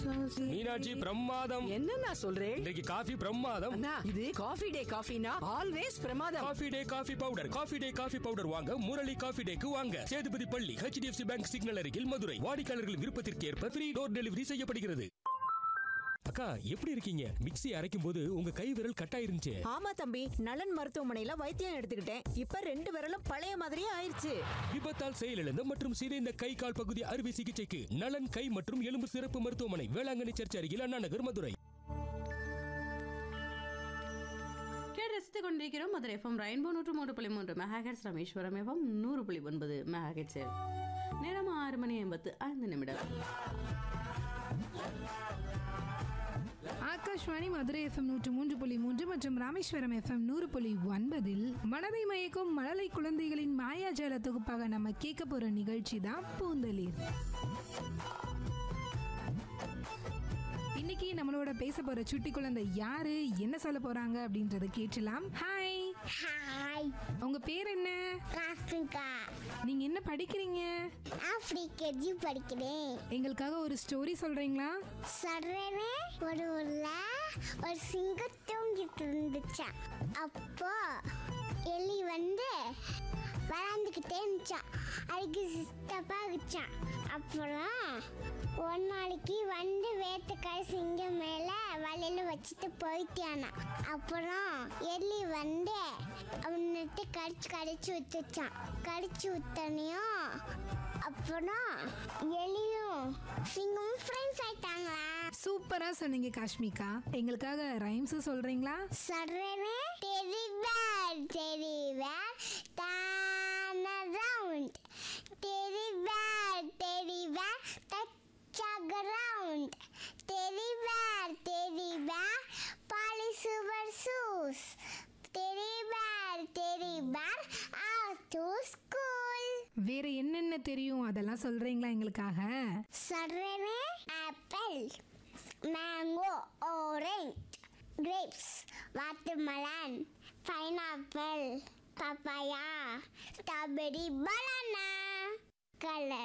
மீனாட்சி பிரமாதம் என்னண்ணா சொல்றேன் இன்றைக்கு காஃபி பிரமாதம் அண்ணா இது காஃபி டே காஃபினா ஆல்வேஸ் பிரமாதம் coffee day coffee powder coffee day coffee powder வாங்க முரளி காஃபி டேக்கு வாங்க சேதுபதி பள்ளி ஹெச்டிஎஃப்சி பேங்க் சிக்னல் அருகில் மதுரை வாடிக்கையாளர்கள் விருப்பத்திற்கு ஏற்ப ஃப்ரீ டோர் டெலிவரி செய்யப்படுகிறது அக்கா எப்படி இருக்கீங்க மிக்ஸி அரைக்கும் போது உங்க கை விரல் கட்டாயிருந்துச்சு ஆமா தம்பி நலன் மருத்துவமனையில வைத்தியம் எடுத்துக்கிட்டேன் இப்ப ரெண்டு விரலும் பழைய மாதிரியே ஆயிருச்சு விபத்தால் செயலிழந்த மற்றும் சிதைந்த கை கால் பகுதி அறுவை சிகிச்சைக்கு நலன் கை மற்றும் எலும்பு சிறப்பு மருத்துவமனை வேளாங்கண்ணி சர்ச் அருகில் அண்ணா நகர் மதுரை கேட்டு ரசித்துக் கொண்டிருக்கிறோம் மதுரை எஃப்எம் ரெயின்போ நூற்று மூன்று புள்ளி மூன்று மெகாஹெட்ஸ் ராமேஸ்வரம் எஃப்எம் நூறு புள்ளி ஒன்பது மெகாஹெட்ஸ் நேரம் ஆறு மணி எண்பத்து ஐந்து நிமிடம் ஆகாஷ்வாணி மதுரை எஃப்எம் நூற்று மூன்று புள்ளி மூன்று மற்றும் ராமேஸ்வரம் எஃப்எம் நூறு புள்ளி ஒன்பதில் மனதை மயக்கும் மழலை குழந்தைகளின் மாயாஜால தொகுப்பாக நம்ம கேட்க போற நிகழ்ச்சி தான் பூந்தளிர் இன்னைக்கு நம்மளோட பேச போற சுட்டி குழந்தை யாரு என்ன சொல்ல போறாங்க அப்படின்றத கேட்டலாம் ஹாய் ஹாய் உங்க பேர் என்ன ஆஃப்ரிக்கா நீங்க என்ன படிக்கிறீங்க ஆப்பிரிக்கி படிக்கிறேன் எங்களுக்காக ஒரு ஸ்டோரி சொல்றீங்களா சொல்றேனே ஒரு ஊர்ல ஒரு சிங்கம் தூங்கிட்டு இருந்துச்சான் அப்போ எலி வந்து வளர்ந்துக்கிட்டே இருந்துச்சான் அதுக்கு சித்தப்பாகுச்சான் அப்புறம் ஒரு நாளைக்கு வந்து வேட்டக்கார சிங்கம் மேல வலையில வச்சுட்டு போயிட்டானா அப்புறம் எலி வந்து அவன்கிட்ட கடிச்சு கடிச்சு விட்டுச்சான் கடிச்சு விட்டனையும் அப்புறம் எலியும் சிங்கமும் ஃப்ரெண்ட்ஸ் ஆயிட்டாங்களா சூப்பரா சொன்னீங்க காஷ்மிகா எங்களுக்காக ரைம்ஸ் சொல்றீங்களா Sarrene, teddy bear, teddy bear, turn around. Teddy bear, teddy bear, touch around. Teddy bear, teddy bear, polish your shoes. Teddy bear, teddy bear, out to school. வேற என்னென்ன தெரியும் அதெல்லாம் சொல்றீங்களா எங்களுக்காக Sarrene, apple, mango, orange, grapes, watermelon, pineapple, papaya, strawberry, banana, color.